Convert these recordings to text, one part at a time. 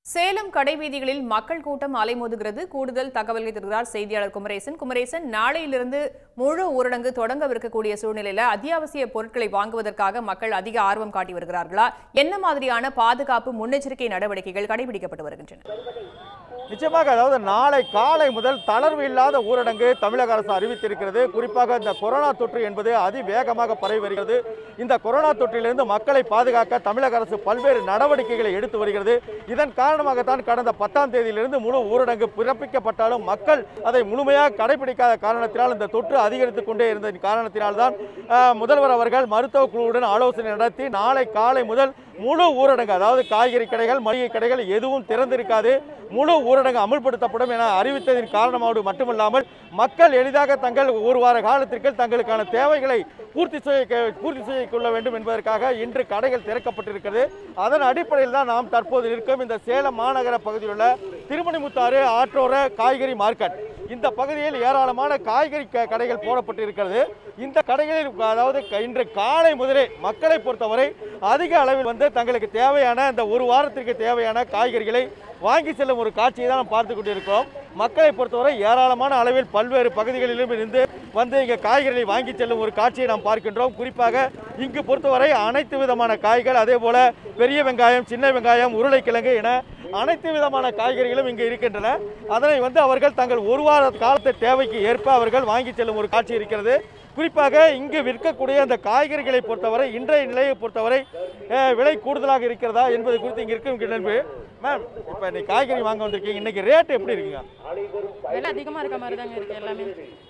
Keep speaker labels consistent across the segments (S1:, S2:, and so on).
S1: சேலம் கடைவீதிகளில் மக்கள் கூட்டம் அலைமோதுகிறது கூடுதல் தகவல்களை தருகிறார் செய்தியாளர் குமரேசன் குமரேசன் நாளையிலிருந்து முழு ஊரடங்கு தொடங்கவிருக்கக்கூடிய சூழ்நிலையில அத்தியாவசிய பொருட்களை வாங்குவதற்காக மக்கள் அதிக ஆர்வம் காட்டி வருகிறார்களா என்ன மாதிரியான பாதுகாப்பு முன்னெச்சரிக்கை நடவடிக்கைகள் கடைபிடிக்கப்பட்டு வருகின்றன
S2: நிச்சயமாக அதாவது நாளை காலை முதல் தளர்வு இல்லாத ஊரடங்கு தமிழக அரசு அறிவித்திருக்கிறது குறிப்பாக இந்த கொரோனா தொற்று என்பது அதிவேகமாக பரவி வருகிறது இந்த கொரோனா தொற்றிலிருந்து மக்களை பாதுகாக்க தமிழக அரசு பல்வேறு நடவடிக்கைகளை எடுத்து வருகிறது இதன் காரணமாகத்தான் கடந்த பத்தாம் தேதியிலிருந்து முழு ஊரடங்கு பிறப்பிக்கப்பட்டாலும் மக்கள் அதை முழுமையாக கடைபிடிக்காத காரணத்தினால் இந்த தொற்று அதிகரித்துக் கொண்டே இருந்த காரணத்தினால்தான் ஆஹ், முதல்வர் அவர்கள் மருத்துவ குழுவுடன் ஆலோசனை நடத்தி நாளை காலை முதல் முழு ஊரடங்கு அதாவது காய்கறி கடைகள் மளிகை கடைகள் எதுவும் திறந்திருக்காது முழு ஊரடங்கு அமுல்படுத்தப்படும் என அறிவித்ததின் காரணமாக மட்டுமல்லாமல் மக்கள் எளிதாக தங்கள் ஒரு வார காலத்திற்கு தங்களுக்கான தேவைகளை பூர்த்தி செய்ய பூர்த்தி செய்து கொள்ள வேண்டும் என்பதற்காக இன்று கடைகள் திறக்கப்பட்டிருக்கிறது அதன் அடிப்படையில் தான் நாம் தற்போது இருக்கும் இந்த சேலம் மாநகர பகுதியில் உள்ள திருமணிமுத்தாறு ஆற்றோர காய்கறி மார்க்கெட் இந்த பகுதியில் ஏராளமான காய்கறி க- கடைகள் போடப்பட்டு இருக்கிறது இந்த கடைகளில் அதாவது க- இன்று காலை முதலே மக்களை பொறுத்தவரை அதிக அளவில் வந்து தங்களுக்கு தேவையான இந்த ஒரு வாரத்திற்கு தேவையான காய்கறிகளை வாங்கி செல்லும் ஒரு காட்சியை தான் நாம் பார்த்து கொண்டிருக்கிறோம் மக்களை பொறுத்தவரை ஏராளமான அளவில் பல்வேறு பகுதிகளிலும் இருந்து வந்து இங்கே காய்கறிகளை வாங்கி செல்லும் ஒரு காட்சியை நாம் பார்க்கின்றோம் குறிப்பாக இங்கு பொறுத்தவரை அனைத்து விதமான காய்கள் அதே போல பெரிய வெங்காயம் சின்ன வெங்காயம் உருளைக்கிழங்கு என அனைத்து விதமான காய்கறிகளும் இங்கு இருக்கின்றன அதனை வந்து அவர்கள் தங்கள் ஒரு வார காலத்து தேவைக்கு ஏற்ப அவர்கள் வாங்கி செல்லும் ஒரு காட்சி இருக்கிறது குறிப்பாக இங்கு விற்கக்கூடிய அந்த காய்கறிகளை பொறுத்தவரை இன்றைய நிலையை பொறுத்தவரை அஹ், விலை கூடுதலாக இருக்கிறதா என்பது குறித்து இங்கே இருக்கும் நண்பு மேம் இப்போ இன்னைக்கு காய்கறி வாங்க வந்திருக்கீங்க இன்னைக்கு ரேட் எப்படி இருக்குங்க
S3: விலை அதிகமாக இருக்க மாதிரி தாங்க இருக்குது எல்லாமே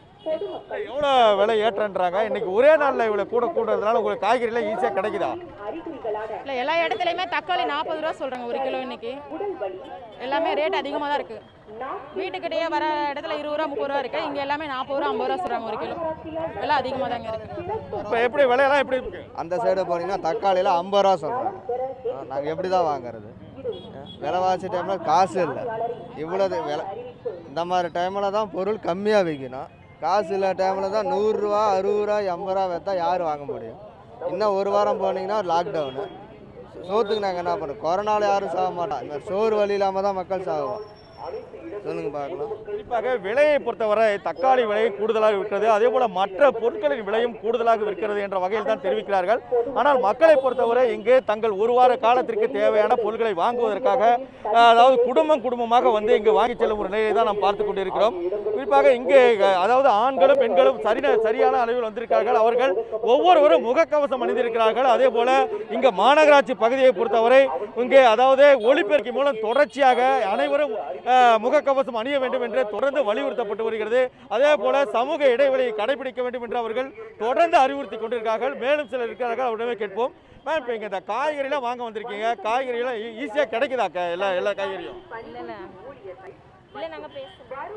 S2: எவ்வளோ விலை ஏற்றன்றாங்க இன்னைக்கு ஒரே நாளில் இவ்வளோ கூட கூடுறதுனால உங்களுக்கு காய்கறிலாம் ஈஸியாக கிடைக்குதா
S3: இல்லை எல்லா இடத்துலையுமே தக்காளி நாற்பது ரூபா சொல்கிறாங்க ஒரு கிலோ இன்னைக்கு எல்லாமே ரேட் அதிகமாக தான் இருக்குது வீட்டுக்கிட்டேயே வர இடத்துல இருபது ரூபா முப்பது ரூபா இருக்குது இங்கே எல்லாமே நாற்பது ரூபா ஐம்பது ரூபா சொல்கிறாங்க ஒரு கிலோ விலை அதிகமாக தாங்க இருக்குது
S2: இப்போ எப்படி விலையெல்லாம் எப்படி இருக்கு
S4: அந்த சைடு போனீங்கன்னா தக்காளியில் ஐம்பது ரூபா சொல்கிறாங்க நாங்கள் எப்படி தான் வாங்குறது விலைவாசி டைமில் காசு இல்லை இவ்வளோது விலை இந்த மாதிரி டைமில் தான் பொருள் கம்மியாக விற்கணும் காசு இல்லை டைமில் தான் நூறுரூவா அறுபது ரூபா எண்பது ரூபா வைத்தா யார் வாங்க முடியும் இன்னும் ஒரு வாரம் போனீங்கன்னா லாக்டவுனு சோத்துக்கு நாங்கள் என்ன பண்ணுறோம் கொரோனாவில் யாரும் சாக மாட்டோம் இந்த மாதிரி சோறு வழி இல்லாமல் தான் மக்கள் சாகுவோம் சொல்லுங்கள் பார்க்கலாம்
S2: குறிப்பாக விலையை பொறுத்தவரை தக்காளி விலை கூடுதலாக விற்கிறது அதே போல மற்ற பொருட்களின் விலையும் கூடுதலாக விற்கிறது என்ற வகையில் தான் தெரிவிக்கிறார்கள் ஆனால் மக்களை பொறுத்தவரை இங்கு தங்கள் ஒரு வார காலத்திற்கு தேவையான பொருட்களை வாங்குவதற்காக அஹ், அதாவது குடும்பம் குடும்பமாக வந்து இங்கு வாங்கி செல்லும் ஒரு நிலையை தான் நாம் பார்த்து கொண்டிருக்கிறோம் குறிப்பாக இங்கே அஹ், அதாவது ஆண்களும் பெண்களும் சரின சரியான அளவில் வந்திருக்கிறார்கள் அவர்கள் ஒவ்வொருவரும் முகக்கவசம் அணிந்திருக்கிறார்கள் அதே போல இங்க மாநகராட்சி பகுதியை பொறுத்தவரை இங்கே அதாவது ஒளிபெருக்கி மூலம் தொடர்ச்சியாக அனைவரும் அஹ், முகக்கவசம் அணிய வேண்டும் என்று தொடர்ந்து வலியுறுத்தப்பட்டு வருகிறது அதே போல சமூக இடைவெளியை கடைபிடிக்க வேண்டும் என்று அவர்கள் தொடர்ந்து அறிவுறுத்தி கொண்டிருக்கிறார்கள் மேலும் சிலர் இருக்கிறார்கள் அவரிடமே கேட்போம் மேம் இப்போ இங்கே இந்த காய்கறிலாம் வாங்க வந்திருக்கீங்க காய்கறிலாம் ஈஸியாக கிடைக்குதா க- எல்லா எல்லா காய்கறியும்
S3: இல்லை இல்லை நாங்கள் பேசுகிறோம்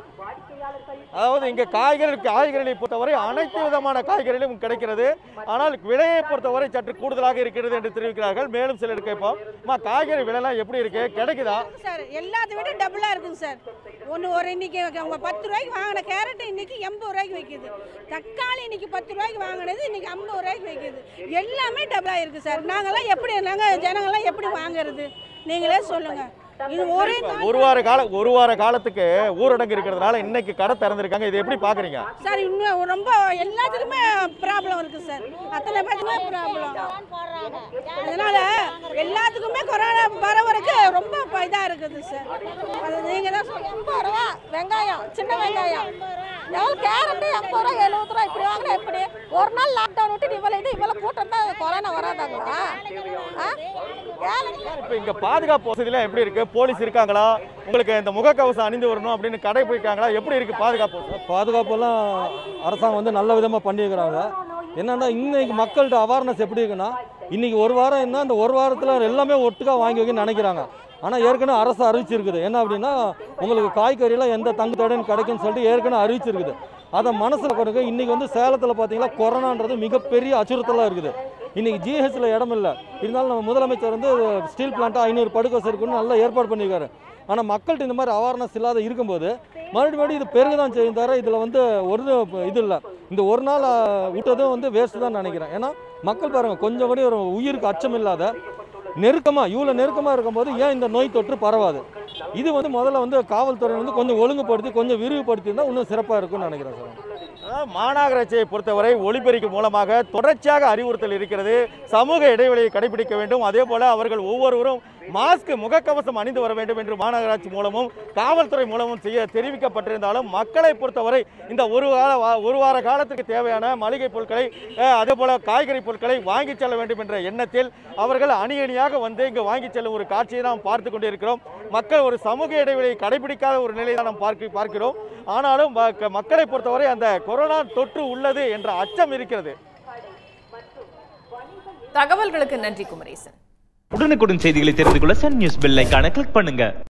S2: அதாவது இங்கே காய்கறி காய்கறிகளை பொறுத்தவரை அனைத்து விதமான காய்கறிகளும் கிடைக்கிறது ஆனால் விலையை பொறுத்தவரை சற்று கூடுதலாக இருக்கிறது என்று தெரிவிக்கிறார்கள் மேலும் சிலர் கேட்போம் அம்மா காய்கறி விலைலாம் எப்படி இருக்கு கிடைக்குதா
S5: சார் எல்லாத்த விட டபுளாக இருக்குங்க சார் ஒன்று ஒரு இன்னைக்கு அவங்க பத்து ரூபாய்க்கு வாங்கின கேரட் இன்னைக்கு எண்பது ரூபாய்க்கு விற்கிது தக்காளி இன்னைக்கு பத்து ரூபாய்க்கு வாங்கினது இன்னைக்கு ஐம்பது ரூபாய்க்கு விற்கிது எல்லாமே டபுளாக இருக்குது சார் நாங்களாம் எப்படி நாங்கள் ஜனங்கள்லாம் எப்படி வாங்குறது நீங்களே சொல்லுங்கள் இது ஒரே நாள்
S2: ஒரு வார கால ஒரு வார காலத்துக்கு ஊரடங்கு இருக்கிறதுனால இன்னைக்கு கடை திறந்திருக்காங்க இது எப்படி பாக்குறீங்க
S5: சார் இன்னும் ரொம்ப எல்லாத்துக்குமே ப்ராப்ளம் இருக்குது சார் அத்தனை பேருக்குமே ப்ராப்ளம் அதனால எல்லாத்துக்குமே கொரோனா பரவறதுக்கு ரொம்ப இதாக இருக்குது சார் அது நீங்கள் தான் சொல்லுங்கள்
S6: எண்பது ரூபா வெங்காயம் சின்ன வெங்காயம் எவ்வளோ கேரட்டு எண்பது ரூபா எழுபது ரூபா இப்படி வாங்கினா எப்படி ஒரு நாள் லாக்டவுன் விட்டு இவ்வளோ இது இவ்வளோ கூட்டம் தான் கொரோனா வராதாங்களா ஆ கேளுங்க
S2: இப்போ இங்க பாதுகாப்பு வசதிலாம் எப்படி இருக்கு போலீஸ் இருக்காங்களா உங்களுக்கு இந்த முகக்கவசம் அணிந்து வரணும் அப்படின்னு கடைபிடிக்காங்களா எப்படி இருக்கு பாதுகாப்பு வசதி?
S7: பாதுகாப்பெல்லாம் அரசாங்கம் வந்து நல்ல விதமாக பண்ணியிருக்கிறாங்க என்னென்னா இன்னைக்கு மக்கள்கிட்ட அவேர்னஸ் எப்படி இருக்குன்னா இன்னைக்கு ஒரு வாரம் என்ன அந்த ஒரு வாரத்தில் எல்லாமே ஒட்டுக்கா வாங்கி வைக்கணும்னு நினைக்கிறாங்க ஆனால் ஏற்கனவே அரசு அறிவிச்சிருக்குது என்ன அப்படின்னா உங்களுக்கு காய்கறியெல்லாம் எந்த தங்கு தடைன்னு கிடைக்குன்னு சொல்லிட்டு ஏற்கனவே அறிவிச்சிருக்குது அதை மனசில் கொடுங்க இன்னைக்கு வந்து சேலத்தில் பார்த்தீங்கன்னா கொரோனான்றது மிகப்பெரிய அச்சுறுத்தலாக இருக்குது இன்னைக்கு ஜிஹெச்சில் இடம் இல்லை இருந்தாலும் நம்ம முதலமைச்சர் வந்து ஸ்டீல் பிளான்ட்டாக ஐநூறு படுக்கை இருக்குன்னு நல்லா ஏற்பாடு பண்ணியிருக்காரு ஆனால் மக்கள்கிட்ட இந்த மாதிரி அவேர்னஸ் இல்லாத இருக்கும்போது மறுபடியும் மறுபடியும் இது பெருக தான் செய்யும் தவிர இதில் வந்து ஒரு இது இல்லை இந்த ஒரு நாள் அஹ், விட்டதும் வந்து வேஸ்ட் தான் நினைக்கிறேன் ஏன்னா மக்கள் பாருங்கள் கொஞ்சம் கூட ஒரு உயிருக்கு அச்சம் இல்லாத நெருக்கமாக இவ்வளோ நெருக்கமாக இருக்கும்போது ஏன் இந்த நோய் தொற்று பரவாது இது வந்து முதல்ல வந்து காவல்துறை வந்து கொஞ்சம் ஒழுங்குபடுத்தி கொஞ்சம் விரிவுபடுத்தி இருந்தால் இன்னும் சிறப்பாக இருக்கும்னு நினைக்கிறேன் சார்
S2: அதாவது மாநகராட்சியை பொறுத்தவரை ஒளிபெருக்கி மூலமாக தொடர்ச்சியாக அறிவுறுத்தல் இருக்கிறது சமூக இடைவெளியை கடைபிடிக்க வேண்டும் அதே போல அவர்கள் ஒவ்வொருவரும் மாஸ்க் முகக்கவசம் அணிந்து வர வேண்டும் என்று மாநகராட்சி மூலமும் காவல்துறை மூலமும் செய்ய தெரிவிக்கப்பட்டிருந்தாலும் மக்களை பொறுத்தவரை இந்த ஒரு கால வா- ஒரு வார காலத்துக்கு தேவையான மளிகை பொருட்களை அஹ், அதே போல காய்கறி பொருட்களை வாங்கி செல்ல வேண்டும் என்ற எண்ணத்தில் அவர்கள் அணி அணியாக வந்து இங்கு வாங்கி செல்லும் ஒரு காட்சியை நாம் பார்த்து கொண்டிருக்கிறோம் மக்கள் ஒரு சமூக இடைவெளியை கடைபிடிக்காத ஒரு நிலையை தான் நாம் பார்க்க பார்க்கிறோம் ஆனாலும் ம- மக்களை பொறுத்தவரை அந்த கொரோனா தொற்று உள்ளது என்ற அச்சம் இருக்கிறது
S1: தகவல்களுக்கு நன்றி குமரேசன்
S8: உடனுக்குடன் செய்திகளை தெரிந்து கொள்ள சன் நியூஸ் பெல் ஐகானை கிளிக் பண்ணுங்க